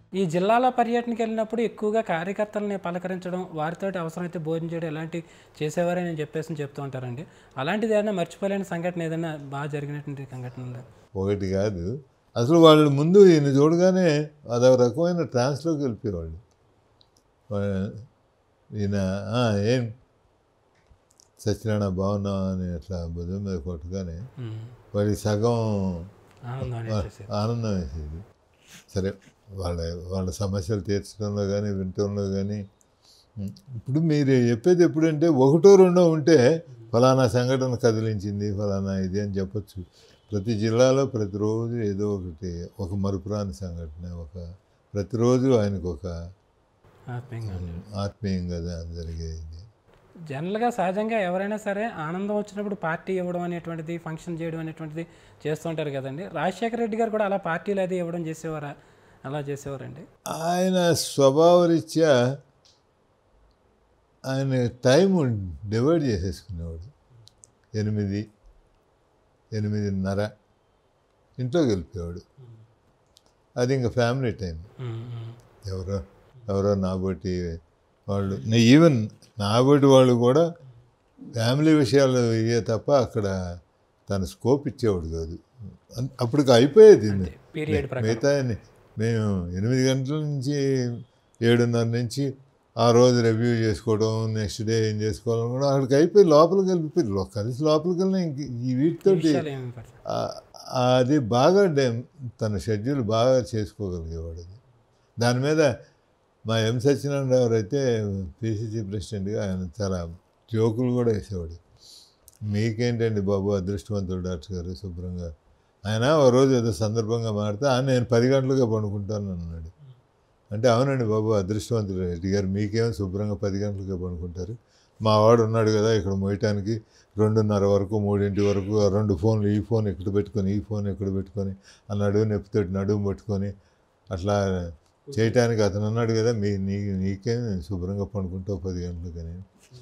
ఈ జిల్లాల పర్యటనకి వెళ్ళినప్పుడు ఎక్కువగా కార్యకర్తలని పలకరించడం వారితోటి అవసరమైతే భోజనం చేయడం ఇలాంటివి చేసేవారని నేను చెప్పేసి చెప్తూ ఉంటారండి అలాంటిది ఏదైనా మర్చిపోలేని సంఘటన ఏదైనా బాగా జరిగినటువంటి సంఘటన ఉందా ఒకటి కాదు అసలు వాళ్ళు ముందు ఈయన చూడగానే అదొక రకమైన ట్రాన్స్లోకి వెళ్ళిపోయేవాళ్ళు వా- ఈయన "ఆ, ఏం సత్యనారాయణ బాగున్నావా అని అట్లా భుజం మీద కొట్టగానే ఉమ్. వాడి సగం ఆనందం అనేసి ఆనందం వేసేది సరే వాళ్ళ వాళ్ళ సమస్యలు తీర్చడంలో కానీ వినటంలో కానీ ఉమ్, ఇప్పుడు మీరు చెప్పేది ఎప్పుడంటే ఒకటో రెండో ఉంటే ఫలానా సంఘటన కదిలించింది ఫలానా ఇది అని చెప్పొచ్చు ప్రతి జిల్లాలో ప్రతిరోజు ఏదో ఒకటి ఒక మరుపురాని సంఘటన ఒక ప్రతిరోజు ఆయనకు ఒక ఆత్మీయంగా ఉండేది. ఆత్మీయంగా జ- జరిగేది జనరల్గా సహజంగా ఎవరైనా సరే ఆనందం వచ్చినప్పుడు పార్టీ ఇవ్వడం అనేటువంటిది ఫంక్షన్ చేయడం అనేటువంటిది చేస్తుంటారు కదండి రాజశేఖర రెడ్డి గారు కూడా అలా పార్టీలు అది ఇవ్వడం చేసేవారా అలా చేసేవారండి ఆయన స్వభావరీత్యా ఆయన టైం డివైడ్ చేసేసుకునేవాడు ఎనిమిది ఎనిమిదిన్నర ఇంట్లోకి వెళ్ళిపోయాడు అది ఇంకా ఫ్యామిలీ టైం ఉమ్, ఉమ్. ఎవరో ఎవరో నాబోటి వాళ్ళు ఈవెన్ నాబోటి వాళ్ళు కూడా ఫ్యామిలీ విషయాలు ఇవే తప్ప అక్కడ తన స్కోప్ ఇచ్చేవాడు కాదు అన్- అప్పటికి అయిపోయేది ఇది. పీరియడ్ ప్రకారం మిగతా అన్ని- మేము ఎనిమిది గంటల నుంచి ఏడున్నర నుంచి ఆ రోజు రివ్యూ చేసుకోవడం నెక్స్ట్ డే ఏం చేసుకోవడం కూడా అక్కడికి అయిపోయి లోపలికి వెళ్ళిపోయి లో- కలిసి లోపలికి వెళ్ళిన ఇంక ఈ వీటితోటి విషయాలు ఏమి పడతాయి ఆ- అది బాగా డే- తన షెడ్యూల్ బాగా చేసుకోగలిగేవాడు అది దాని మీద మా ఎం సత్యనారాయణ రావు అయితే పిసిసి ప్రెసిడెంట్గా ఆయన చాలా జోకులు కూడా వేసేవాడు మీకేంటండి బాబు అదృష్టవంతుడు డాక్టర్ గారు శుభ్రంగా ఆయన ఓ రోజు ఏదో సందర్భంగా మాడితే "ఆ, నేను పది గంటలుగా పడుకుంటాను అన్నాడు అంటే అవునండి బాబు అదృష్టవంతుడు రెడ్డి గారు మీకేమో శుభ్రంగా పది గంటలుగా పడుకుంటారు మా వాడు ఉన్నాడు కదా ఇక్కడ మోయటానికి రెండున్నర వరకు మూడింటి వరకు ఆ రెండు ఫోన్లు ఈ ఫోన్ ఇక్కడ పెట్టుకొని ఈ ఫోన్ ఇక్కడ పెట్టుకొని ఆ నడువు నొప్పితోటి నడుము పట్టుకొని అట్లా చేయటానికి అతను అన్నాడు కదా మీ నీ నీకేం శుభ్రంగా పడుకుంటావు పది గంటలకని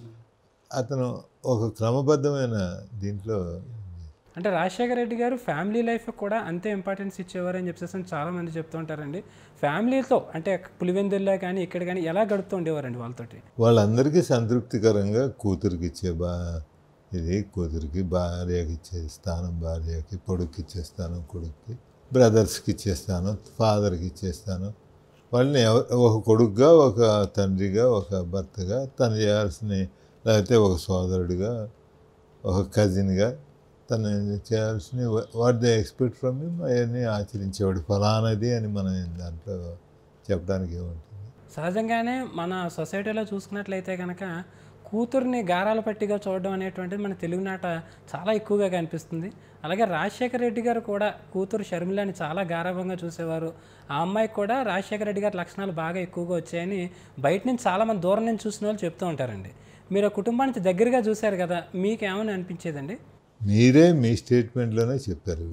అతను ఒక క్రమబద్ధమైన దీంట్లో అంటే రాజశేఖర రెడ్డి గారు ఫ్యామిలీ లైఫ్ కూడా అంతే ఇంపార్టెన్స్ ఇచ్చేవారు అని చెప్పేసి చాలా మంది చెప్తూ ఉంటారండి ఫ్యామిలీతో అంటే పులివెందుల్లో కానీ ఇక్కడ కానీ ఎలా గడుపుతూ ఉండేవారండి వాళ్ళతోటి వాళ్ళందరికీ సంతృప్తికరంగా కూతురికి ఇచ్చే బా ఇది కూతురికి భార్యకి ఇచ్చే స్థానం భార్యకి కొడుక్కి ఇచ్చే స్థానం కొడుక్కి బ్రదర్స్కి ఇచ్చే స్థానం ఫాదర్కి ఇచ్చే స్థానం వాళ్ళని ఎవ- ఒక కొడుకుగా ఒక తండ్రిగా ఒక భర్తగా తను చేయాల్సిన లేకపోతే ఒక సోదరుడిగా ఒక కజిన్గా తను చేయాల్సిన what they expect from him అవన్నీ ఆచరించేవాడు ఫలానది అని మనం దాంట్లో చెప్పడానికి ఏముంటుంది సహజంగానే మన సొసైటీలో చూసుకున్నట్లయితే కనుక కూతుర్ని గారాల పట్టిగా చూడడం అనేటువంటిది మన తెలుగునాట చాలా ఎక్కువగా కనిపిస్తుంది అలాగే రాజశేఖర రెడ్డి గారు కూడా కూతురు షర్మిలని చాలా గారాభంగా చూసేవారు ఆ అమ్మాయికి కూడా రాజశేఖర రెడ్డి గారి లక్షణాలు బాగా ఎక్కువగా వచ్చాయని బయట నుంచి చాలామంది దూరం నుంచి చూసిన వాళ్ళు చెప్తూ ఉంటారండి మీరు ఆ కుటుంబానికి దగ్గరగా చూశారు కదా మీకు ఏమని అనిపించేదండి మీరే మీ స్టేట్మెంట్లోనే చెప్పారు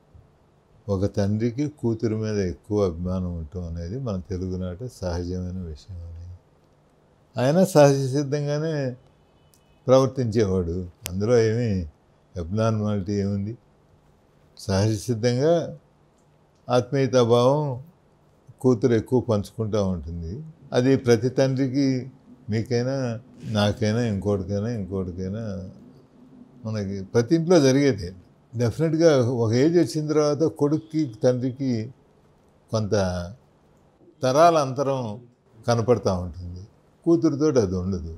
ఒక తండ్రికి కూతురు మీద ఎక్కువ అభిమానం ఉండటం అనేది మన తెలుగునాట సహజమైన విషయం అని ఆయన సహజ సిద్ధంగానే ప్రవర్తించేవాడు అందులో ఏమీ అబ్నార్మాలిటీ ఏముంది సహజ సిద్ధంగా ఆత్మీయతాభావం కూతురు ఎక్కువ పంచుకుంటూ ఉంటుంది అది ప్రతి తండ్రికి మీకైనా నాకైనా ఇంకోటికైనా ఇంకోటికైనా మనకి ప్రతి ఇంట్లో జరిగేది డెఫినెట్గా ఒక ఏజ్ వచ్చిన తర్వాత కొడుక్కి తండ్రికి కొంత తరాల అంతరం కనపడతా ఉంటుంది కూతురుతో అది ఉండదు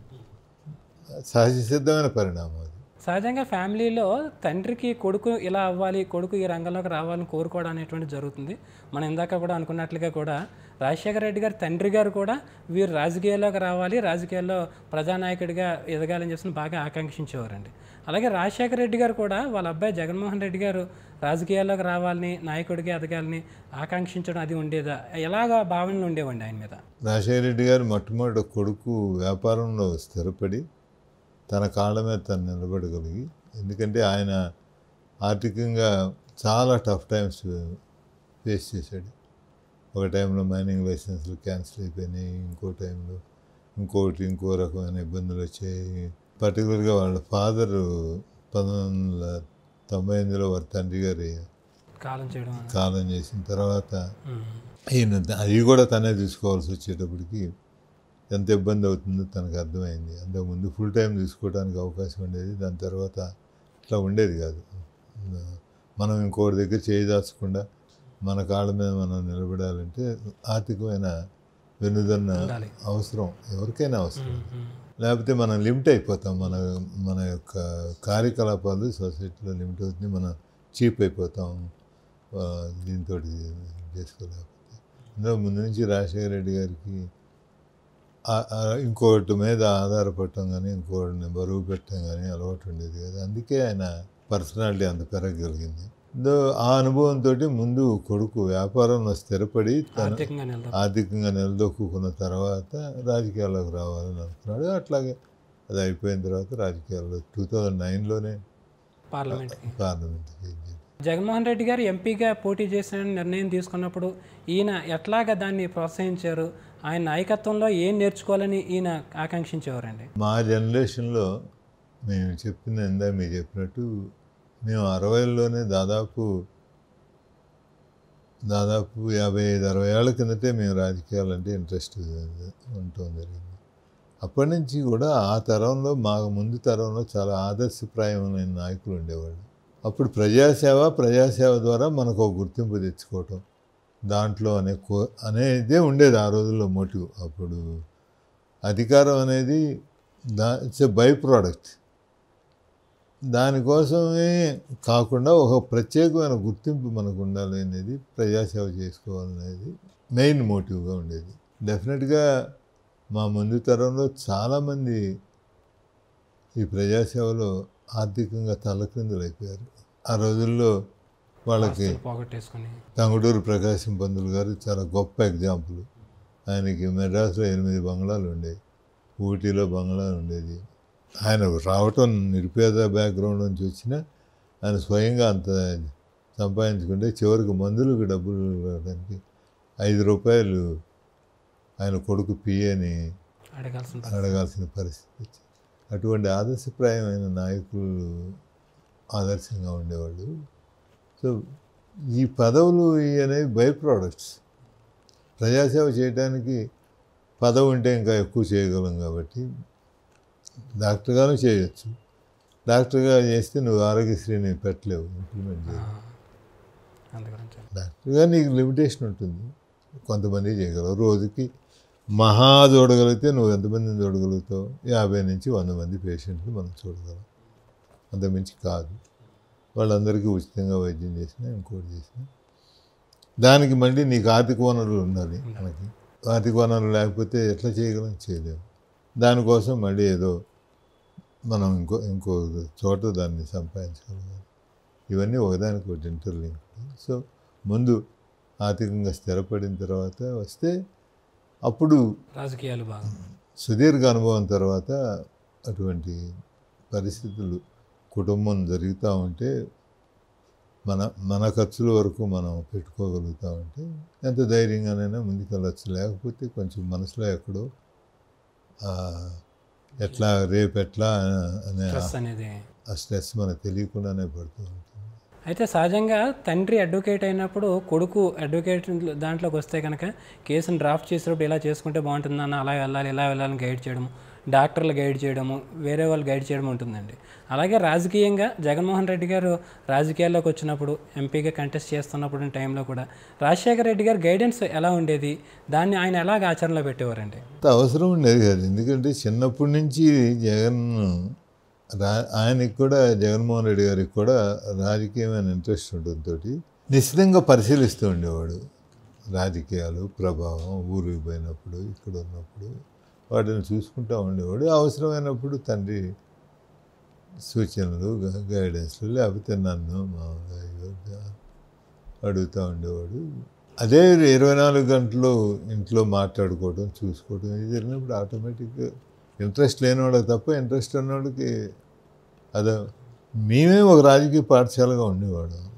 సహజ సిద్ధమైన పరిణామం అది సహజంగా ఫ్యామిలీలో తండ్రికి కొడుకు ఇలా అవ్వాలి కొడుకు ఈ రంగంలోకి రావాలని కోరుకోవడం అనేటువంటిది జరుగుతుంది మనం ఇందాక కూడా అనుకున్నట్లుగా కూడా రాజశేఖర రెడ్డి గారి తండ్రి గారు కూడా వీరు రాజకీయాల్లోకి రావాలి రాజకీయాల్లో ప్రజానాయకుడిగా ఎదగాలని చెప్పి బాగా ఆకాంక్షించేవారండి అలాగే రాజశేఖర రెడ్డి గారు కూడా వాళ్ళ అబ్బాయి జగన్మోహన్ రెడ్డి గారు రాజకీయాల్లోకి రావాలని నాయకుడిగా ఎదగాలని ఆకాంక్షించడం అది ఉండేదా ఎలాగా భావనలు ఉండేవండి ఆయన మీద రాజశేఖర రెడ్డి గారు మొట్టమొదటి కొడుకు వ్యాపారంలో స్థిరపడి తన కాళ్ళ మీద తను నిలబడగలిగి ఎందుకంటే ఆయన ఆర్థికంగా చాలా టఫ్ టైమ్స్ ఫేస్ చేశాడు ఒక టైంలో మైనింగ్ లైసెన్స్లు క్యాన్సిల్ అయిపోయినాయి ఇంకో టైంలో ఇంకోటి ఇంకో రకమైన ఇబ్బందులు వచ్చాయి పర్టికులర్గా వాళ్ళ ఫాదర్ పంతొమ్మిది వందల తొంభై ఎనిమిదిలో వారి తండ్రి గారి కాలం చేయడం కాలం చేసిన తర్వాత ఉమ్. ఈయన అవి కూడా తనే తీసుకోవాల్సి వచ్చేటప్పటికి ఎంత ఇబ్బంది అవుతుందో తనకు అర్థమైంది అంతకుముందు ఫుల్ టైం తీసుకోవడానికి అవకాశం ఉండేది దాని తర్వాత ఇట్లా ఉండేది కాదు మనం ఇంకోటి దగ్గర చేయదాచకుండా మన కాళ్ళ మీద మనం నిలబడాలంటే ఆర్థికమైన వెనుదన్న ఉండాలి. అవసరం ఎవరికైనా అవసరం ఉమ్, ఉమ్. లేకపోతే మనం లిమిట్ అయిపోతాం మన మన యొక్క కార్యకలాపాలు సొసైటీలో లిమిట్ అవుతుంది మనం చీప్ అయిపోతాం ఆ, దీంతో చేసుకోలేకపోతే అందులో ముందు నుంచి రాజశేఖర రెడ్డి గారికి ఆ- ఆ ఇంకోటి మీద ఆధారపడటం కానీ ఇంకోటిని బరువు పెట్టడం కానీ అలవాటు ఉండేది కదా అందుకే ఆయన పర్సనాలిటీ అంత పెరగగలిగింది దో ఆ అనుభవంతో ముందు కొడుకు వ్యాపారంలో స్థిరపడి తన ఆర్థికంగా నిలదొక్క ఆర్థికంగా నిలదొక్కున్న తర్వాత రాజకీయాల్లోకి రావాలని అనుకున్నాడు అట్లాగే అది అయిపోయిన తర్వాత రాజకీయాల్లో టూ థౌజండ్ నైన్లోనే పార్లమెంట్కి పార్లమెంట్కి వెళ్ళాడు. జగన్మోహన్ రెడ్డి గారు ఎంపీగా పోటీ చేసిన నిర్ణయం తీసుకున్నప్పుడు ఈయన ఎట్లాగా దాన్ని ప్రోత్సహించారు ఆయన నాయకత్వంలో ఏం నేర్చుకోవాలని ఈయన ఆకాంక్షించేవారండి మా జనరేషన్లో మేము చెప్పిన ఇందా మీరు చెప్పినట్టు మేము అరవైలోనే దాదాపు దాదాపు యాభై ఐదు అరవై ఏళ్ళ కిందటే మేము రాజకీయాలంటే ఇంట్రెస్ట్ ఉండటం జరిగింది అప్పటి నుంచి కూడా ఆ తరంలో మా ముందు తరంలో చాలా ఆదర్శప్రాయమైన నాయకులు ఉండేవాళ్ళు అప్పుడు ప్రజాసేవ ప్రజాసేవ ద్వారా మనకు ఒక గుర్తింపు తెచ్చుకోవటం దాంట్లో అనే కో అనేదే ఉండేది ఆ రోజుల్లో మోటివ్ అప్పుడు అధికారం అనేది దా ఇట్స్ ఎ బై ప్రోడక్ట్ దానికోసమే కాకుండా ఒక ప్రత్యేకమైన గుర్తింపు మనకు ఉండాలి అనేది ప్రజాసేవ చేసుకోవాలనేది మెయిన్ మోటివ్గా ఉండేది డెఫినెట్గా మా ముందు తరంలో చాలామంది ఈ ప్రజాసేవలో ఆర్థికంగా తలక్రిందులైపోయారు ఆ రోజుల్లో వాళ్ళకి ఆస్తులు పోగొట్టేసుకొని తంగుటూరు ప్రకాశం పంతులు గారు చాలా గొప్ప ఎగ్జాంపుల్ ఆయనకి మెడ్రాస్లో ఎనిమిది బంగ్లాలు ఉండేవి ఊటీలో బంగ్లా ఉండేది ఆయన రావటం నిరుపేద బ్యాక్గ్రౌండ్ నుంచి వచ్చిన ఆయన స్వయంగా అంత సంపాదించుకుంటే చివరికి మందులకు డబ్బులు రావడానికి ఐదు రూపాయలు ఆయన కొడుకు పిఏని అడగాల్సి ఉంటుంది అడగాల్సిన పరిస్థితి వచ్చింది అటువంటి ఆదర్శప్రాయమైన నాయకులు ఆదర్శంగా ఉండేవాళ్ళు సో ఈ పదవులు ఇవి అనేవి బై ప్రోడక్ట్స్ ప్రజాసేవ చేయడానికి పదవి ఉంటే ఇంకా ఎక్కువ చేయగలం కాబట్టి డాక్టర్గాను చేయొచ్చు డాక్టర్గా చేస్తే నువ్వు ఆరోగ్యశ్రీని పెట్టలేవు ఇంప్లిమెంట్ చేయలేవు అందు గురించి డాక్టర్గా నీకు లిమిటేషన్ ఉంటుంది కొంతమంది చేయగలవు రోజుకి మహా చూడగలిగితే నువ్వు ఎంతమందిని చూడగలుగుతావు యాభై నుంచి వంద మంది పేషెంట్లు మనం చూడగలం అంతమించి కాదు వాళ్ళందరికీ ఉచితంగా వైద్యం చేసినా ఇంకోటి చేసినా దానికి మళ్ళీ నీకు ఆర్థిక వనరులు ఉండాలి మనకి ఆర్థిక వనరులు లేకపోతే ఎట్లా చేయగలం చేయలేము దానికోసం మళ్ళీ ఏదో మనం ఇంకో ఇంకో చోట దాన్ని సంపాదించగలగాలి ఇవన్నీ ఒకదానికి ఒకటి ఇంటర్లింక్ సో ముందు ఆర్థికంగా స్థిరపడిన తర్వాత వస్తే అప్పుడు రాజకీయాలు బాగా సుదీర్ఘ అనుభవం తర్వాత అటువంటి పరిస్థితులు కుటుంబం జరుగుతూ ఉంటే మన మన ఖర్చుల వరకు మనం పెట్టుకోగలుగుతా ఉంటే ఎంత ధైర్యంగానైనా ముందుకెళ్ళచ్చు లేకపోతే కొంచెం మనసులో ఎక్కడో ఆ, ఎట్లా రేపు ఎట్లా అనే స్ట్రెస్ అనేది ఆ స్ట్రెస్ మనకు తెలియకుండానే పడుతూ ఉంటుంది అయితే సహజంగా తండ్రి అడ్వకేట్ అయినప్పుడు కొడుకు అడ్వకేట్ దాంట్లోకి వస్తే కనుక కేసును డ్రాఫ్ట్ చేసేటప్పుడు ఇలా చేసుకుంటే బాగుంటుంది అన్న అలా వెళ్ళాలి ఇలా వెళ్ళాలని గైడ్ చేయడము డాక్టర్లు గైడ్ చేయడము వేరే వాళ్ళు గైడ్ చేయడం ఉంటుందండి అలాగే రాజకీయంగా జగన్మోహన్ రెడ్డి గారు రాజకీయాల్లోకి వచ్చినప్పుడు ఎంపీగా కంటెస్ట్ చేస్తున్నప్పుడు టైంలో కూడా రాజశేఖర రెడ్డి గారి గైడెన్స్ ఎలా ఉండేది దాన్ని ఆయన ఎలాగ ఆచరణలో పెట్టేవారండి అంత అవసరం ఉండేది కాదు ఎందుకంటే చిన్నప్పటి నుంచి జగన్ రా ఆయనకి కూడా జగన్మోహన్ రెడ్డి గారికి కూడా రాజకీయమైన ఇంట్రెస్ట్ ఉండడంతో నిశ్చితంగా పరిశీలిస్తూ ఉండేవాడు రాజకీయాలు ప్రభావం ఊరికి పోయినప్పుడు ఇక్కడ ఉన్నప్పుడు వాటిని చూసుకుంటూ ఉండేవాడు అవసరమైనప్పుడు తండ్రి సూచనలు గ- గైడెన్స్లు లేకపోతే నన్ను మామూలుగా ఇవ్వ- అడుగుతూ ఉండేవాడు అదే ఇరవై నాలుగు గంటలు ఇంట్లో మాట్లాడుకోవడం చూసుకోవడం ఇది జరిగినప్పుడు ఆటోమేటిక్గా ఇంట్రెస్ట్ లేనివాడికి తప్ప ఇంట్రెస్ట్ ఉన్నవాడికి అదే మేమే ఒక రాజకీయ పాఠశాలగా ఉండేవాడు